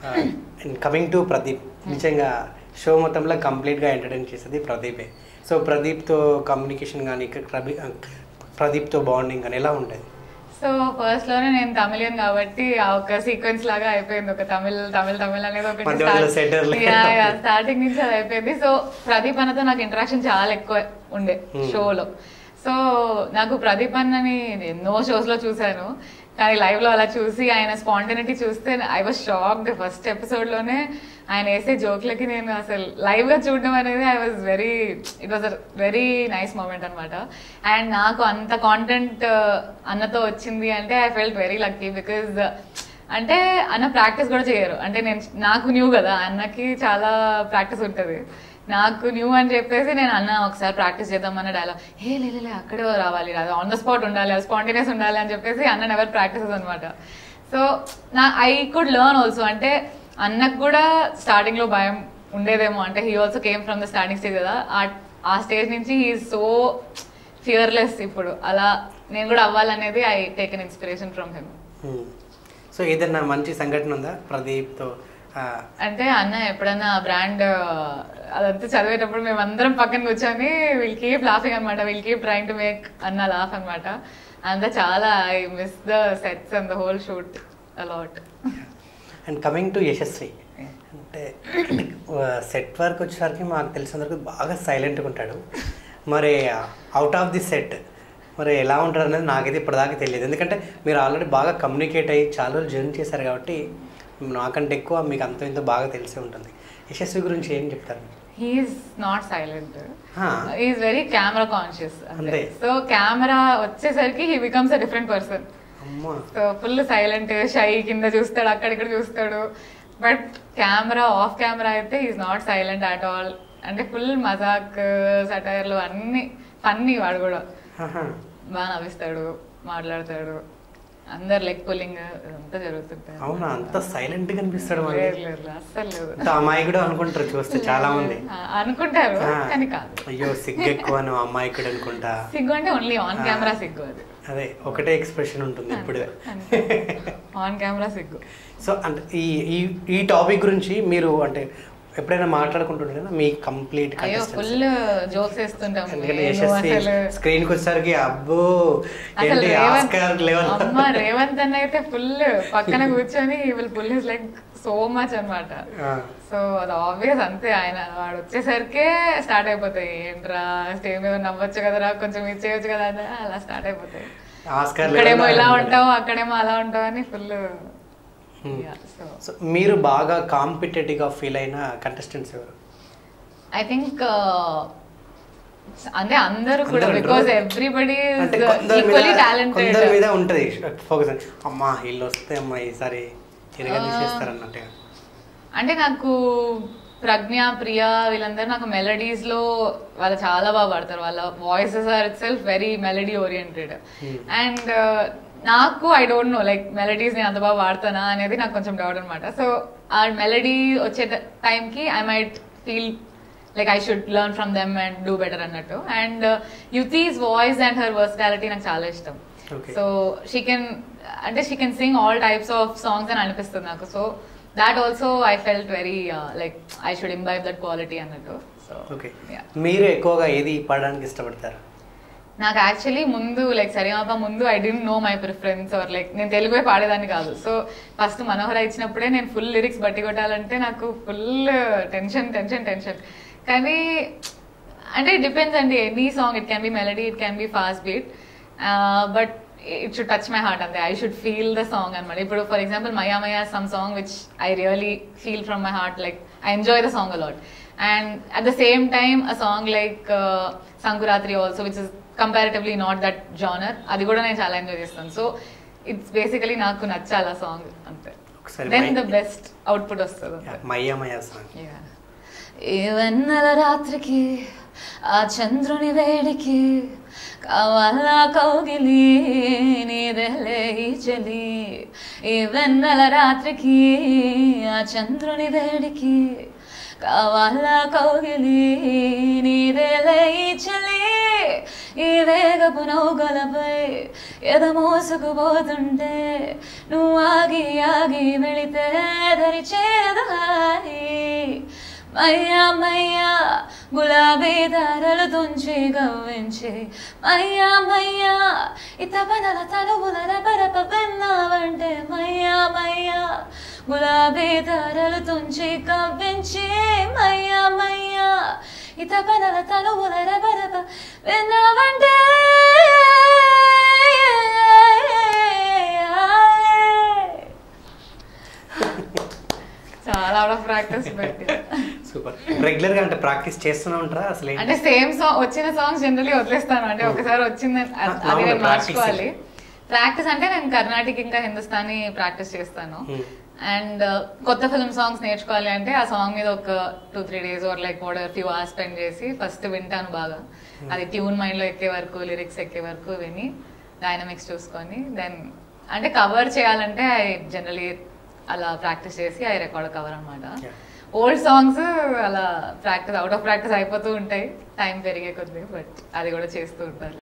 Coming to Pradeep నిజంగా show మొత్తంలో కంప్లీట్గా ఎంటర్టైన్ చేసేది ప్రదీపే సో ప్రదీప్తో కమ్యూనికేషన్ కానీ ప్రదీ ప్రదీప్తో బాండింగ్ కానీ ఎలా ఉంటుంది సో ఫస్ట్ లోనే నేను తమిళియన్ కాబట్టి ఆ ఒక సీక్వెన్స్ లాగా అయిపోయింది ఒక తమిళ్ తమిళ్ తమిళ్ అనేది ఒకటి మధ్య మధ్యలో center లే. స్టార్టింగ్ నుంచి అది అయిపోయింది సో ప్రదీప్ అన్నతో నాకు ఇంటరాక్షన్ చాలా ఎక్కువ ఉండే Hmm. షోలో సో నాకు ప్రదీప్ అన్నని ఎన్నో షోస్ లో చూశాను కానీ లైవ్ లో అలా చూసి ఆయన స్పాంటనిటీ చూస్తే I was shocked first episode లోనే ఆయన వేసే జోక్లకి నేను అసలు లైవ్ గా చూడడం అనేది I was very it was a very nice moment అనమాట అండ్ నాకు అంత కాంటెంట్ అన్నతో వచ్చింది అంటే I felt very lucky because అంటే అన్న ప్రాక్టీస్ కూడా చేయరు అంటే నేను నాకు న్యూ కదా అన్నకి చాలా ప్రాక్టీస్ ఉంటుంది నాకు న్యూ అని చెప్పేసి నేను అన్న ఒకసారి ప్రాక్టీస్ చేద్దాం అన్న డైలాగ్ ఏ లే లే, లే, అక్కడే రావాలి అది ఆన్ ద స్పాట్ ఉండాలి స్పాంటేనియస్ ఉండాలి అని చెప్పేసి అన్న నెవర్ ప్రాక్టీసెస్ అనమాట సో నా ఐ కుడ్ లెర్న్ ఆల్సో అంటే అన్నకు కూడా స్టార్టింగ్ లో భయం ఉండేదేమో అంటే he also came from the starting stage కదా ఆ- ఆ స్టేజ్ నుంచి హీ సో ఫియర్లెస్ ఇప్పుడు అలా నేను కూడా అవ్వాలనేది I take an inspiration from him so ఏదైనా మంచి సంఘటన ఉందా ప్రదీప్తో ఆ, అంటే అన్న ఎప్పుడన్నా బ్రాండ్ అదంతా చదివేటప్పుడు మేము అందరం పక్కన కూర్చొని విల్ కీప్ లాఫింగ్ అనమాట will keep trying to make అన్న లాఫ్ అనమాట అంతా చాలా I miss the sets and the whole shoot a lot and coming to Yashasvi అంటే సెట్ వర్క్ వచ్చేసరికి మాకు తెలిసిన వరకు బాగా సైలెంట్గా ఉంటాడు మరి అవుట్ ఆఫ్ ది సెట్ మరి ఎలా ఉంటారు అనేది నాకైతే ఇప్పటిదాకా తెలియదు ఎందుకంటే మీరు ఆల్రెడీ బాగా కమ్యూనికేట్ అయ్యి చాలా రోజులు జర్నీ చేశారు కాబట్టి నాకంటే ఎక్కువ మీకు అంత ఇంత బాగా తెలిసే ఉంటుంది యశస్వి గురించి ఏం చెప్తారు he is not silent Huh. Is very camera conscious అంతే. సో కెమెరా వచ్చేసరికి he becomes a different person అమ్మా సో ఫుల్ సైలెంట్ షై కింద చూస్తాడు అక్కడిక్కడ చూస్తాడు బట్ కెమెరా ఆఫ్ కెమెరా అయితే is not silent at all అంటే ఫుల్ మజాక్ సటైర్లు అన్ని ఫన్నీ వాడు కూడా ఆహా. బాగా నవ్విస్తాడు మాట్లాడతాడు అందరు లెగ్ పుల్లింగ్ అంతా జరుగుతుంటాయి అవునా అంత సైలెంట్గా అనిపిస్తాడు మళ్ళీ లేదు లేదు అస్సలు లేదు అంత అమాయకుడు అనుకుంటారు చూస్తే చాలా మంది ఆ, అనుకుంటారు ఆ. కానీ కాదు అయ్యో సిగ్గు ఎక్కువ నువ్వు అమాయకుడు అనుకుంటా సిగ్గు అంటే ఓన్లీ ఆన్ ఆ. కెమెరా సిగ్గు అది అదే ఒకటే ఎక్స్ప్రెషన్ ఉంటుంది ఇప్పుడు ఆన్ కెమెరా సిగ్గు సో అంటే ఈ ఈ ఈ టాపిక్ గురించి మీరు అంటే ఎప్పుడైనా మాట్లాడుకుంటుండే కదా మీ కంప్లీట్ అయ్యో ఫుల్ జోక్స్ వేస్తుంటాం ఎందుకంటే నేను యశస్వి అసలు స్క్రీన్ కి వచ్చేసరికి అబ్బో అసలు ఏంటి రేవంత్ ఆస్కార్ లెవెల్ అమ్మ రేవంత్ అన్న అయితే ఫుల్ పక్కన కూర్చొని will pull his leg so much అన్నమాట సో అది ఆబ్వియస్ అంతే ఆయన వాడు వచ్చేసరికే స్టార్ట్ అయిపోతాయి ఏంట్రా స్టేజ్ మీద నవ్వచ్చు కదరా కొంచెం ఇచ్చేయచ్చు కదా అని అలా స్టార్ట్ అయిపోతాయి ఆస్కార్ ఇక్కడేమో ఇలా level ఉంటావు అక్కడేమో అలా ఉంటావు అని ఫుల్ సో సో మీరు బాగా కాంపిటేటివ్ గా ఫీల్ అయిన కంటెస్టెంట్స్ ఎవరు ఐ థింక్ అంటే అందరూ కూడా అందరూ బికాస్ ఉంటారు. ఎవ్రీబడి అంటే కొందరి ఈక్వలీ మీద టాలెంటెడ్ కొందరి మీద ఉంటది ఫోకస్ అమ్మా వీళ్ళు వస్తే అమ్మా ఈసారి తిరగా తీసేస్తారు అన్నట్టుగా అంటే నాకు ప్రజ్ఞ ప్రియ వీళ్ళందరూ నాకు మెలడీస్ లో వాళ్ళు చాలా బాగా పాడతారు వాళ్ళ voices are itself very melody oriented Hmm. And నాకు I don't know like melodies నేను అంత బాగా వాడతానా అనేది నాకు కొంచెం డౌట్ అనమాట సో ఆ మెలడీ వచ్చే టైంకి I might feel like I should learn from them and do better అన్నట్టు అండ్ యుతీస్ వాయిస్ అండ్ హర్ వర్సిటాలిటీ నాకు చాలా ఇష్టం Okay. సో షీ కెన్ అంటే she can sing all types of songs అని అనిపిస్తుంది నాకు so that also I felt very like I should imbibe that quality అన్నట్టు సో ఓకే మీరు ఎక్కువగా ఏది పాడడానికి ఇష్టపడతారు నాకు యాక్చువల్లీ ముందు లైక్ సరిమాప ముందు I don't know my preference or like నేను తెలుగువే పాడేదాన్ని కాదు సో ఫస్ట్ మనోహర ఇచ్చినప్పుడే నేను ఫుల్ లిరిక్స్ బట్టి కొట్టాలంటే నాకు ఫుల్ టెన్షన్ టెన్షన్ టెన్షన్ కానీ అంటే డిపెండ్స్ అండి any song it can be melody it can be fast beat but it should touch my heart అంతే I should feel the song అనమాట ఇప్పుడు ఫర్ ఎగ్జాంపుల్ మయా మయా some song which I really feel from my heart like I enjoy the song a lot and at the same time a song like Sankranti also which is comparatively not that genre అది కూడా నేను చాలా enjoy చేస్తాను so it's basically నాకు నచ్చాలి ఆ song అంతే ఒకసారి then my- the best output వస్తుంది అంతే. మయ్య మయ్య సాంగ్ Yeah. ఈ వెన్నెల రాత్రికి ఆ చంద్రుని వేడికి కావాలా కౌగిలి నీదెలే ఈ చలి ఈ వెన్నెల రాత్రికి ఆ చంద్రుని వేడికి కావాలా కౌగిలి నీదేలే ఈ చలి ఈ వేగపు నౌకలపై ఎద మోసుకుపోతుంటే నువ్వు ఆగి ఆగి వెళితే దరి చేరదు హాయి మయ్యా మయ్యా గులాబీ దారలు తుంచి గవ్వించి మయ్యా మయ్యా ఇత పనల తనువుల రపరప విన్నావంటే మయ్యా మయ్యా గులాబీ దారలు తుంచి కవ్వించి మయ్యా మయ్యా ఇత పనల తనువుల రపరప విన్నావంటే చాలా అవుట్ ఆఫ్ ప్రాక్టీస్ పెట్టి సూపర్ రెగ్యులర్ గా అంటే ప్రాక్టీస్ చేస్తూనే ఉంటారా అసలు ఏంటి? అంటే సేమ్ సాంగ్ వచ్చిన సాంగ్స్ జనరలీ వదిలేస్తాను అంటే ఒకసారి వచ్చింది అది అవును, నేను practice. మార్చుకోవాలి ప్రాక్టీస్ అంటే నేను కర్ణాటిక్ ఇంకా హిందుస్థానీ ప్రాక్టీస్ చేస్తాను Hmm. అండ్ కొత్త ఫిల్మ్ సాంగ్స్ నేర్చుకోవాలి అంటే ఆ సాంగ్ మీద ఒక two three days or like what few hours spend చేసి ఫస్ట్ వింటాను బాగా అది ట్యూన్ మైండ్ లో ఎక్కే వరకు లిరిక్స్ ఎక్కే వరకు విని డైనమిక్స్ చూసుకొని దెన్ అంటే కవర్ చేయాలంటే ఐ జనరలీ అలా ప్రాక్టీస్ చేసి ఐ రికార్డ్ కవర్ అనమాట Yeah. ఓల్డ్ సాంగ్స్ అలా ప్రాక్టీస్ అవుట్ ఆఫ్ ప్రాక్టీస్ అయిపోతూ ఉంటాయి టైం పెరిగే కొద్ది బట్ అది కూడా చేస్తూ ఉంటారు